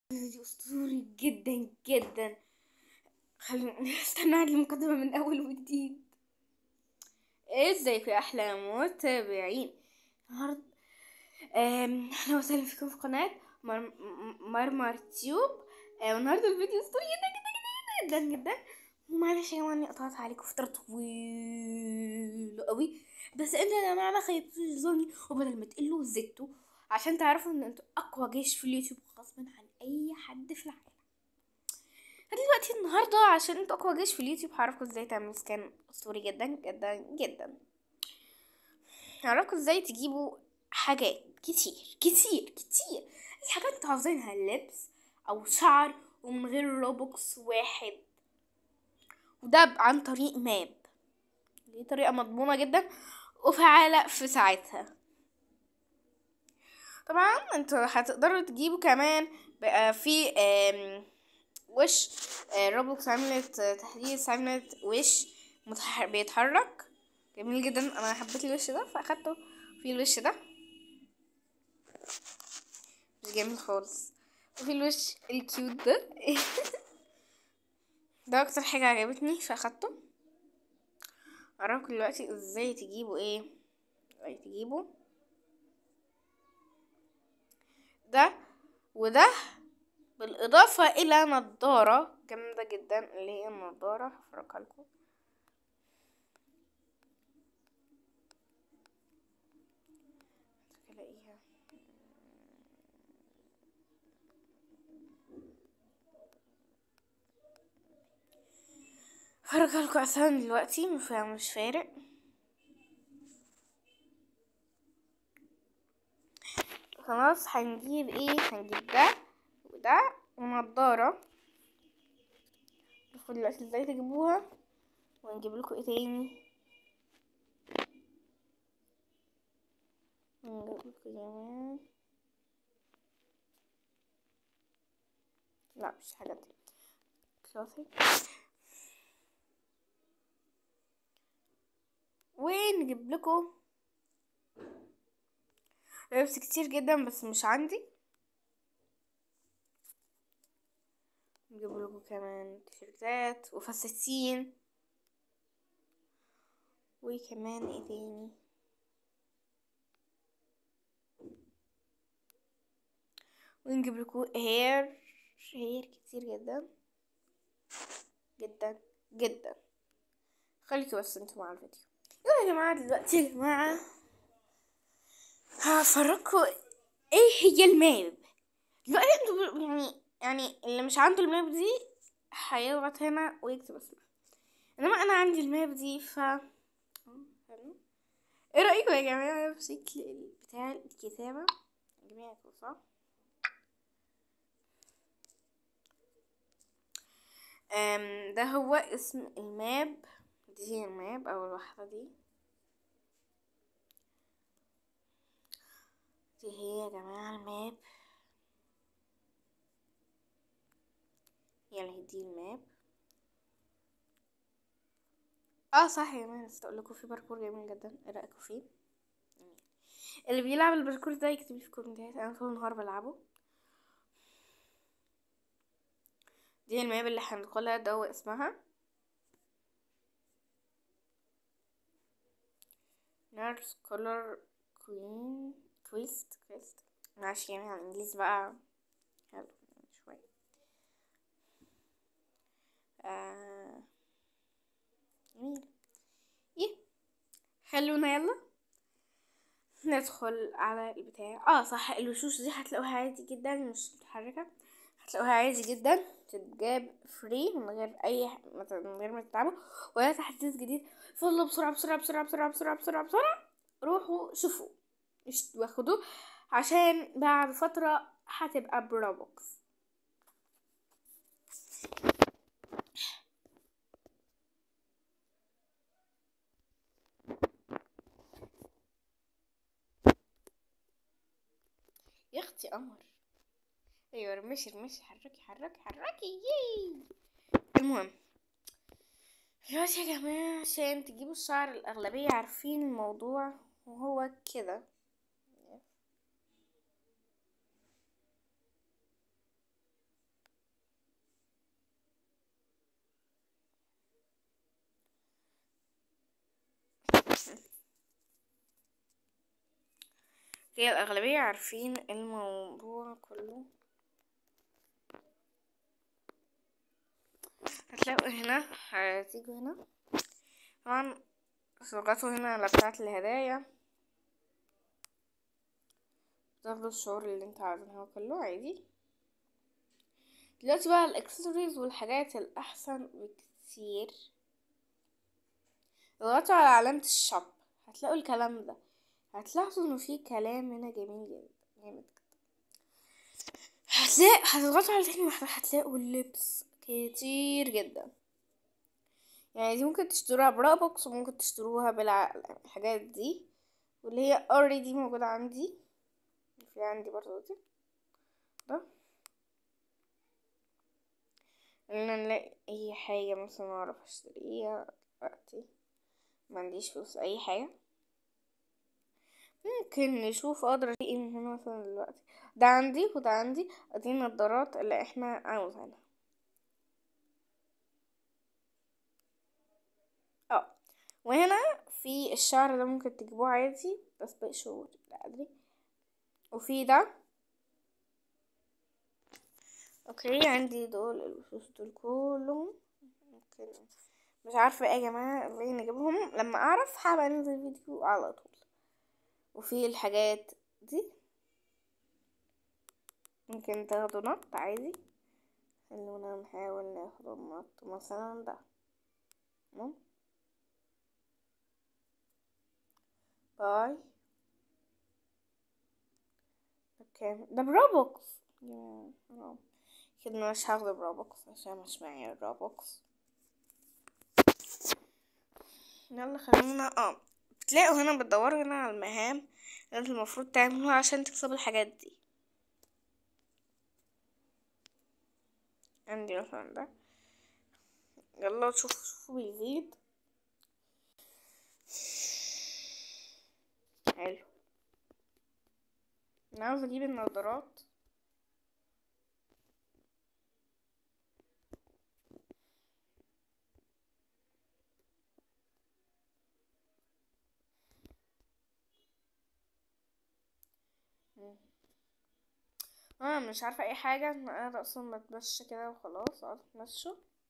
فيديو اسطوري جدا جدا خلينا نستنى المقدمة من اول وجديد ازيكم يا احلى متابعين النهارده آم، اهلا وسهلا فيكم في قناة مر- م- مرمر تيوب آه، والنهارده الفيديو اسطوري جدا جدا جدا جدا جدا ومعلش يا جماعة اني قطعت عليكم فترة طويلة قوي بس انتوا يا جماعة ما خيبتوش ظني وبدل ما تقلوا زدتوا عشان تعرفوا ان انتوا اقوى جيش في اليوتيوب غصبا عن اي حد في العالم دلوقتي النهارده عشان انتوا اقوى جيش في اليوتيوب هعرفكم ازاي تعملوا سكان اسطوري جدا جدا جدا هعرفكم ازاي تجيبوا حاجات كتير كتير كتير الحاجات انتوا عاوزينها لبس او شعر ومن غير روبوكس واحد وده عن طريق ماب دي طريقة مضمونة جدا وفعالة في ساعتها طبعا انتوا هتقدروا تجيبوا كمان بقى في آم، وش آه، روبلوكس عملت آه، تحديث عملت وش متح... بيتحرك جميل جدا انا حبيت الوش ده فاخدته في الوش ده مش جميل خالص وفي الوش الكيوت ده ده اكتر حاجة عجبتني فاخدته اعرفكم دلوقتي ازاي تجيبوا ايه ازاي تجيبوا ده وده بالإضافة إلى نضارة جامدة جدا اللي هي النضارة هفرجها لكم تلاقيها هفرجها لكم أساسا دلوقتي مش مش فارق خلاص هنجيب ايه هنجيب ده وده ونضارة شوفوا دلوقتي ازاي تجيبوها ونجيب لكم ايه تاني نجيب لكم كمان لا مش الحاجات دي شوفي ونجيب لكم لبس كتير جدا بس مش عندي نجيب لكم كمان تيشيرتات وفساتين وكمان ايه تاني ونجيب لكم هير هير كتير جدا جدا جدا خليكوا بس انتوا مع الفيديو يلا يا جماعة دلوقتي يا جماعة هفرجكم ايه هي الماب دلوقتي انتوا يعني يعني اللي مش عنده الماب دي هيضغط هنا ويكتب اسمه انما انا عندي الماب دي ف حلو. ايه رايكم يا جماعه في شكل بتاع الكتابه جميعكم صح أم ده هو اسم الماب دي هي الماب اول واحده دي دي هي يا جماعه الماب يلا هي دي الماب اه صح يا جماعه نسيت اقول لكم في باركور جميل جدا ايه رايكم فيه جميل. اللي بيلعب الباركور ده يكتب لي في الكومنتات انا طول النهار بلعبه دي الماب اللي هندخلها ده هو اسمها نيرس كولر كوين كويست كويست معلش يعني على الانجليزي بقى حلو شويه آه. جميل ايه خلونا يلا ندخل على البتاع اه صح الوشوش دي هتلاقوها عادي جدا مش متحركة هتلاقوها عادي جدا تتجاب فري من غير اي ح- من غير ما تتعبوا ولا تحديث جديد فيلا بسرعة بسرعة بسرعة بسرعة بسرعة بسرعة بسرعة روحوا شوفوا مش واخدوه عشان بعد فترة هتبقى بروبوكس يا اختي قمر ايوه رمشي رمشي حركي حركي حركي يي المهم دلوقتي يا جماعة عشان تجيبوا الشعر الأغلبية عارفين الموضوع وهو كده هي الأغلبية عارفين الموضوع كله هتلاقوا هنا هتيجوا هنا طبعا تضغطوا هنا على بتاعة الهدايا تاخدوا الشعور اللي انت عايزينه كله عادي دلوقتي بقى الاكسسوارز والحاجات الأحسن بكتير اضغطوا على علامة الشوب هتلاقوا الكلام ده هتلاحظوا انه في كلام هنا جميل جدا جامد جدا هتلاقي هتضغطوا على تاني واحدة هتلاقوا اللبس كتير جدا يعني دي ممكن تشتروها برابوكس وممكن تشتروها بالحاجات دي واللي هي already موجودة عندي في عندي برضه دي ده ان انا نلاقي اي حاجة مثلا اعرف اشتريها دلوقتي ما عنديش فلوس اي حاجة ممكن نشوف اقدر اشتري ايه من هنا مثلا دلوقتي ده عندي وده عندي ادي النضارات اللي احنا عاوزينها اه وهنا في الشعر ده ممكن تجيبوه عادي بس باقي شهور لا ادري وفي ده اوكي عندي دول الوشوش دول كلهم ممكن مش عارفة ايه يا جماعة فين نجيبهم لما اعرف هبقى انزل فيديو على طول وفي الحاجات دي ممكن تاخدوا نط عادي خلونا نحاول ناخد النط مثلا ده تمام باي اوكي ده بروبوكس يا حرام كده مش هاخد بروبوكس عشان مش معايا الروبوكس يلا خلونا اه بتلاقوا هنا بتدوروا هنا على المهام اللي انتوا المفروض تعملوها عشان تكسبوا الحاجات دي عندي مثلا ده يلا شوفوا شوفوا بيزيد حلو انا عاوز اجيب النظارات انا مش عارفه اي حاجه انا اصلا بتمشى كده وخلاص اقعد اتمشى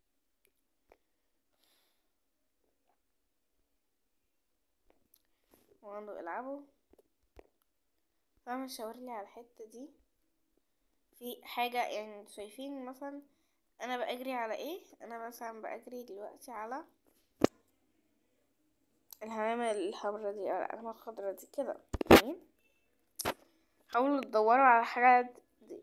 وعنده العبوا فاهمة شاور لي على الحته دي في حاجه يعني شايفين مثلا انا بجري على ايه انا مثلا بجري دلوقتي على الهمامة الحمرا دي او العلامة الخضرا دي كده يعني حاولوا تدوروا على الحاجات دي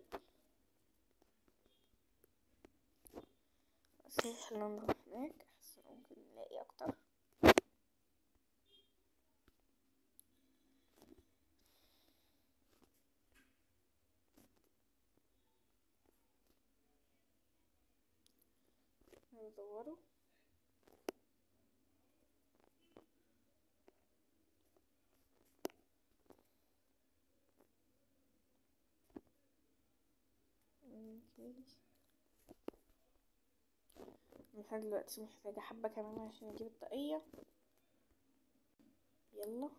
بس خلينا نروح هناك احس ممكن نلاقي اكتر ندوروا لحد دلوقتي محتاجة حبة كمان عشان اجيب الطاقية يلا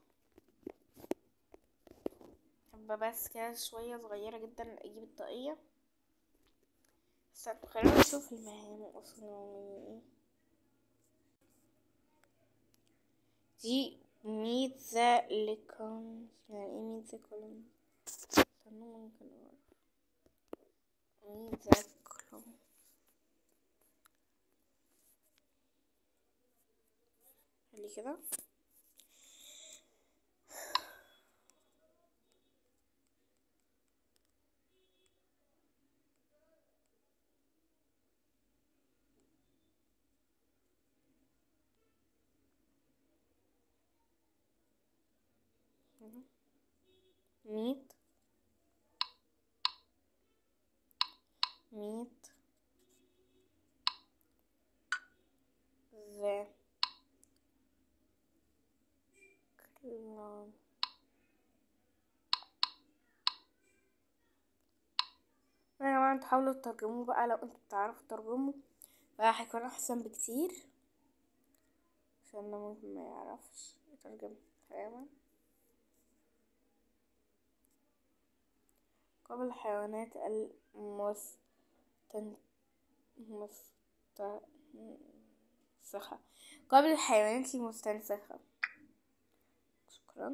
حبة بس كده شوية صغيرة جدا اجيب الطاقية استنى خلينا نشوف المهام اصلا ايه دي meet the icons يعني ايه meet the columns استنى ممكن اعرف meet the columns خلي كده meet meet the clown يا جماعة انتوا حاولوا تترجموه بقى لو انتوا بتعرفوا تترجموا بقى هيكون احسن بكتير عشان ده ممكن ما يعرفش يترجم تماما قبل الحيوانات المستن مستنسخة قبل الحيوانات المستنسخة شكرا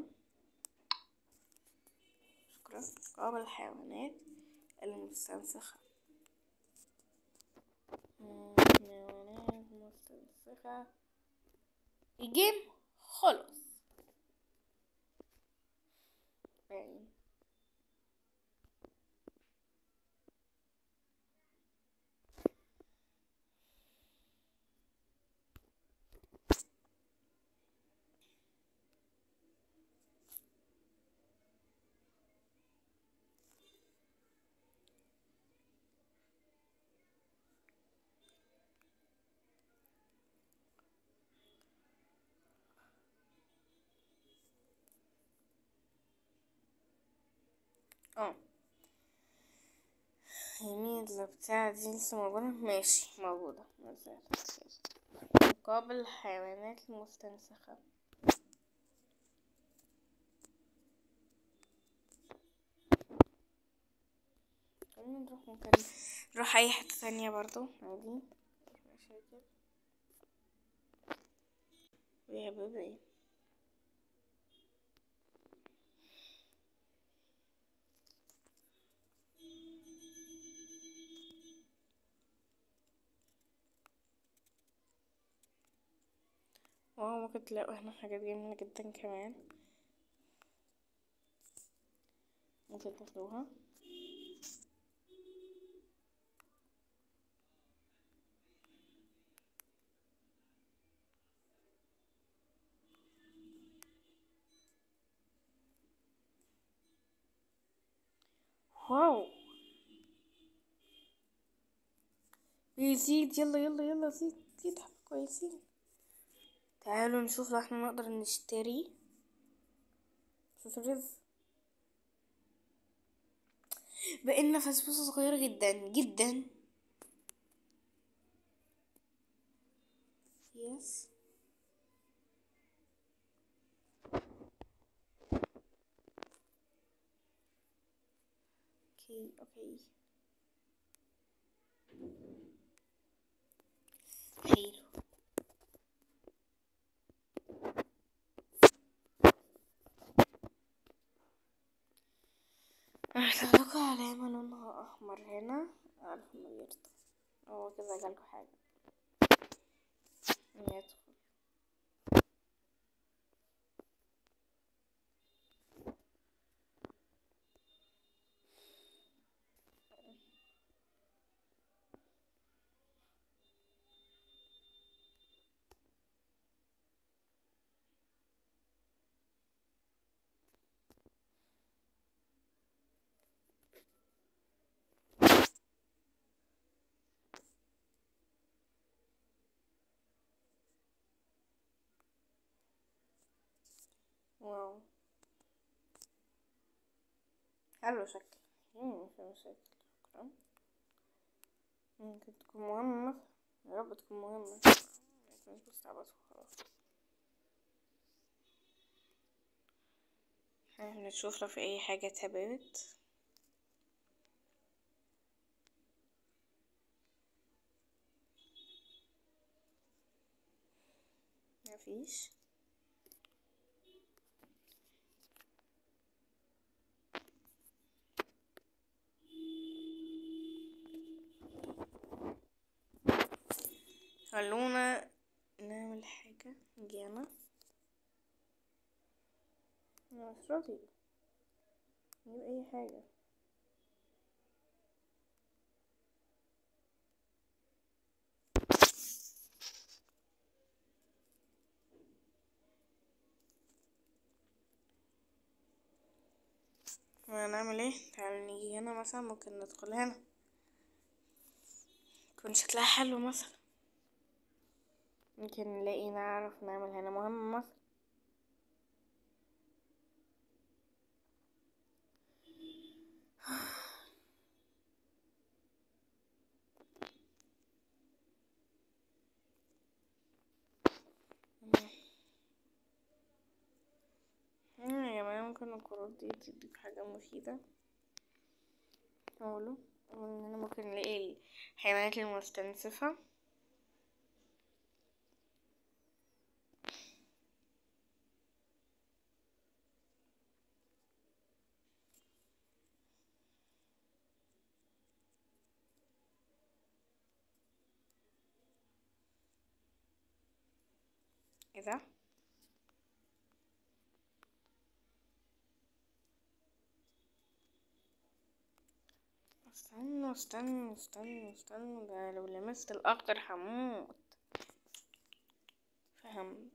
شكرا قبل الحيوانات المستنسخة حيوانات مستنسخة الجيم خلص باين اه يمين بتاع دي لسه موجودة ماشي موجودة مقابل الحيوانات المستنسخة خلينا نروح ممكن نروح أي حتة تانية برضو عادي مش مشاكل يا بيبي واو ممكن تلاقوا هنا حاجات جميلة جدا كمان ممكن تاخدوها واو بيزيد يلا يلا يلا زيد زيد حبة كويسين تعالوا نشوف لو احنا نقدر نشتري رز بقينا فسفوسة صغيرة جدا جدا يس اوكي اوكي حلو هحط لكم علامة لونها أحمر هنا أعرف إنه يرضى هو كده جالكوا حاجة ندخل واو حلو شكل مم، في مشاكل شكرا ممكن تكون مهمة مثلا يا رب تكون مهمة مش مستعبط وخلاص احنا نشوف لو في اي حاجة اتهببت مفيش خلونا نعمل حاجة جانا انا مش راضي نجيب اي حاجة هنعمل ايه تعالوا نيجي هنا مثلا ممكن ندخل هنا يكون شكلها حلو مثلا ممكن نلاقي نعرف نعمل هنا مهمة مثلا يا جماعة ممكن الكروت دي تديك حاجة مفيدة أقوله إننا ممكن نلاقي الحيوانات المستنسفة إذا استنوا استنوا استنوا استنوا ده لو لمست الأخضر هموت فهمت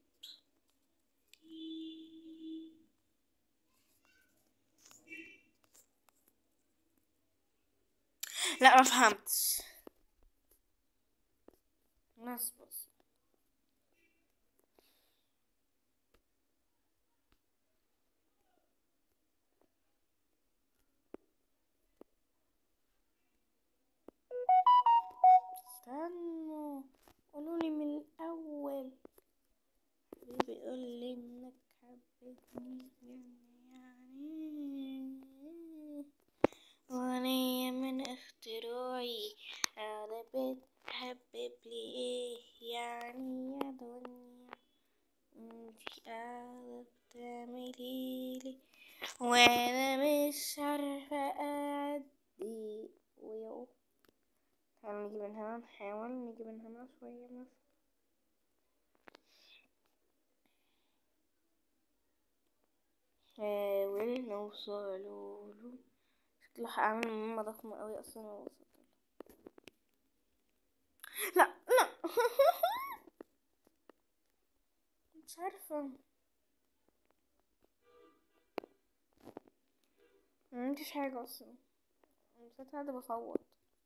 لا ما فهمتش بس بس استنوا قولولي من الأول بيقول لي إنك حبيتني يعني وأنا من اختراعي أنا بتحبب لي إيه يعني يا دنيا انتي قاعدة بتعملي لي وأنا مش عارفة أعدي ويو تعالوا نيجي من هنا نحاول نيجي من هنا شوية مثلا حاول نوصل له شكله هعمل مهمة ضخمة أوي أصلا لو وصلت له لا لا مش عارفة مفيش حاجة أصلا مش قاعدة بصوت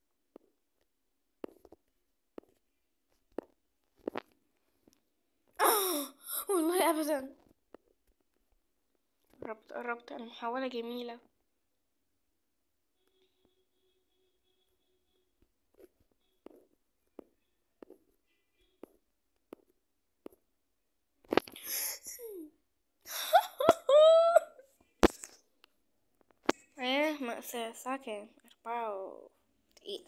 والله ابدا قربت قربت المحاولة جميلة ايه مأساة الساعة كام أربعة دقيقة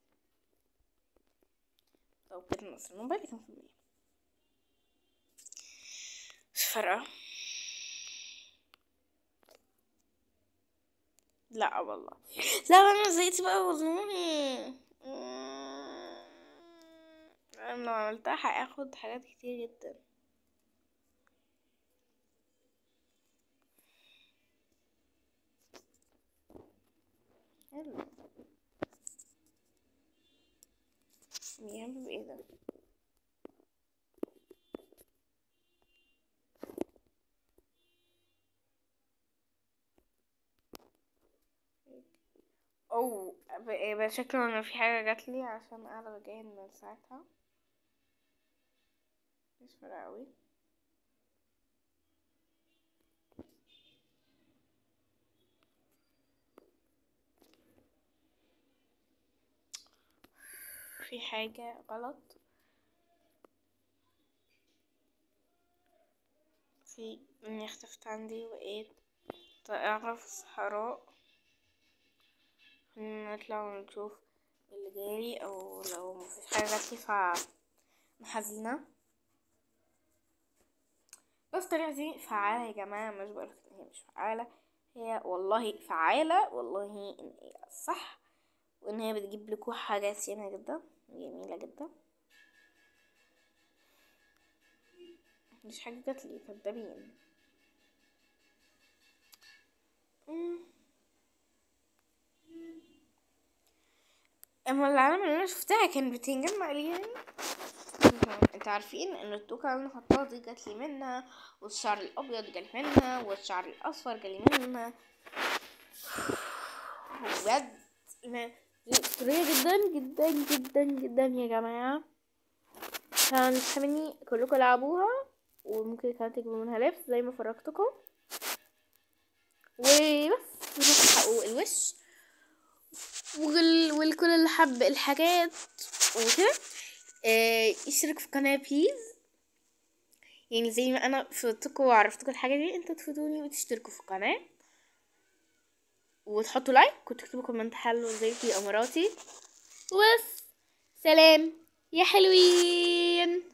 طب كده مثلا موبايلي كام في المية مش فارقة لا والله لا انا زهقت بقى والله انا لو عملتها هاخد حاجات كتير جدا حلو بيعمل ايه ده او يبقى شكله ان في حاجة جات لي عشان انا جاي من ساعتها مش فارقة اوي في حاجة غلط في اني اختفت عندي وبقيت طائرة في الصحراء خلينا نطلع ونشوف اللي جالي او لو مفيش حاجة جاتلي ف حزينة بس الطريقة دي فعالة يا جماعة مش بقولك ان هي مش فعالة هي والله فعالة والله ان هي صح وان هي بتجيب لكم حاجات ياما جدا جميلة جدا مش حاجة جاتلي كدابين اما العالم اللي انا شفتها كان بتنجان مقلي يعني انتوا عارفين ان التوكة اللي انا حطاها دي جاتلي منها والشعر الابيض جالي منها والشعر الاصفر جالي منها بجد انا اسطورية جدا جدا جدا جدا يا جماعة فنتمني كلكم العبوها وممكن كمان تجيبوا منها لبس زي ما فرجتكم وبس وتحققوا الوش وال... والكل اللي حب الحاجات وكده آه يشترك في القناة بليز يعني زي ما انا فدتكم وعرفتكم الحاجة دي انتوا تفيدوني وتشتركوا في القناة وتحطوا لايك وتكتبوا كومنت حلو ازيكم يا اماراتي وبس سلام يا حلوين